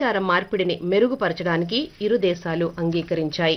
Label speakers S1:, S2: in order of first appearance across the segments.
S1: సమాచార మార్పిడిని మెరుగుపరచడానికి ఇరు దేశాలు అంగీకరించాయి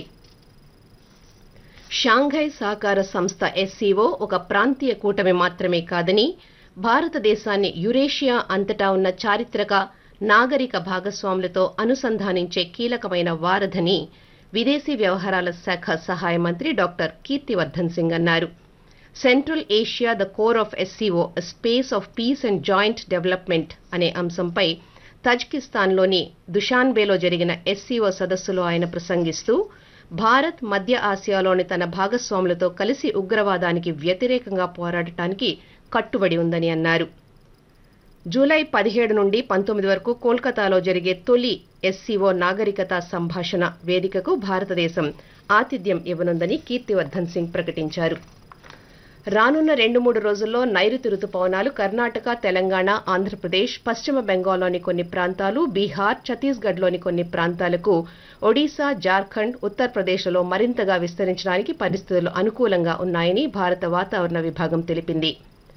S1: షాంఘై సహకార సంస్థ ఎస్సీఓ ఒక ప్రాంతీయ కూటమి మాత్రమే కాదని భారతదేశాన్ని యురేషియా అంతటా ఉన్న చారిత్రక నాగరిక భాగస్వాములతో అనుసంధానించే కీలకమైన వారధని విదేశీ వ్యవహారాల శాఖ సహాయ మంత్రి డాక్టర్ కీర్తివర్ధన్ సింగ్ అన్నారు Central Asia the core of SCO space of peace and joint development అనే అంశంపై తజ్కిస్తాన్లోని దుషాన్బేలో జరిగిన ఎస్సీఓ సదస్సులో ఆయన ప్రసంగిస్తూ భారత్ మధ్య ఆసియాలోని తన భాగస్వాములతో కలిసి ఉగ్రవాదానికి వ్యతిరేకంగా పోరాడటానికి కట్టుబడి ఉందని అన్నారు జూలై పదిహేడు నుండి పంతొమ్మిది వరకు కోల్కతాలో జరిగే తొలి ఎస్సీఓ నాగరికత సంభాషణ వేదికకు భారతదేశం ఆతిథ్యం ఇవ్వనుందని కీర్తివర్ధన్ సింగ్ ప్రకటించారు రానున్న రెండు మూడు రోజుల్లో నైరుతి రుతుపవనాలు కర్ణాటక తెలంగాణ ఆంధ్రప్రదేశ్ పశ్చిమ బెంగాల్లోని కొన్ని ప్రాంతాలు బీహార్ ఛత్తీస్గఢ్లోని కొన్ని ప్రాంతాలకు ఒడిశా జార్ఖండ్ ఉత్తరప్రదేశ్లలో మరింతగా విస్తరించడానికి పరిస్థితులు అనుకూలంగా ఉన్నాయని భారత వాతావరణ విభాగం తెలిపింది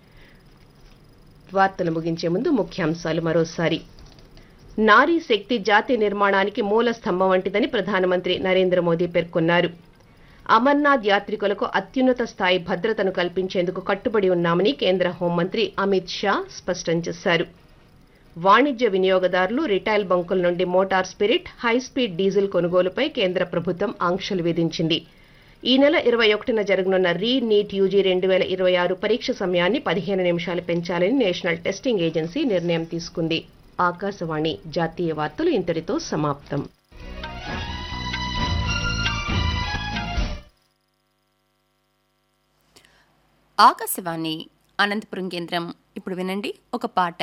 S1: వార్తలు ముగించే ముందు ముఖ్యాంశాలు మరోసారి నారీ శక్తి జాతి నిర్మాణానికి మూల స్తంభం వంటిదని ప్రధానమంత్రి నరేంద్ర మోదీ పేర్కొన్నారు అమర్నాథ్ యాత్రికులకు అత్యున్నత స్థాయి భద్రతను కల్పించేందుకు కట్టుబడి ఉన్నామని కేంద్ర హోంమంత్రి అమిత్ షా స్పష్టం చేశారు వాణిజ్య వినియోగదారులు రిటైల్ బంకుల నుండి మోటార్ స్పిరిట్ హైస్పీడ్ డీజిల్ కొనుగోలుపై కేంద్ర ప్రభుత్వం ఆంక్షలు విధించింది ఈ నెల ఇరవై ఒకటిన జరగనున్న రీ నీట్ యూజీ రెండు వేల ఇరవై ఆరు పరీక్ష సమయాన్ని పదిహేను నిమిషాలు పెంచాలని నేషనల్ టెస్టింగ్ ఏజెన్సీ నిర్ణయం తీసుకుంది ఆకాశవాణి జాతీయ వార్తలు ఇంతటితో సమాప్తం
S2: ఆకాశవాణి అనంతపురం కేంద్రం ఇప్పుడు వినండి ఒక పాట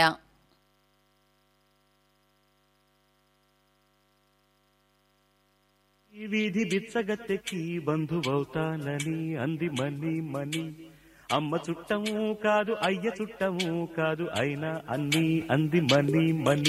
S3: ఈ వీధి బిచ్చగత్తెకి బంధువవుతానని అంది మని మని అమ్మ చుట్టము కాదు అయ్య చుట్టము కాదు అయినా అన్ని అంది మని మని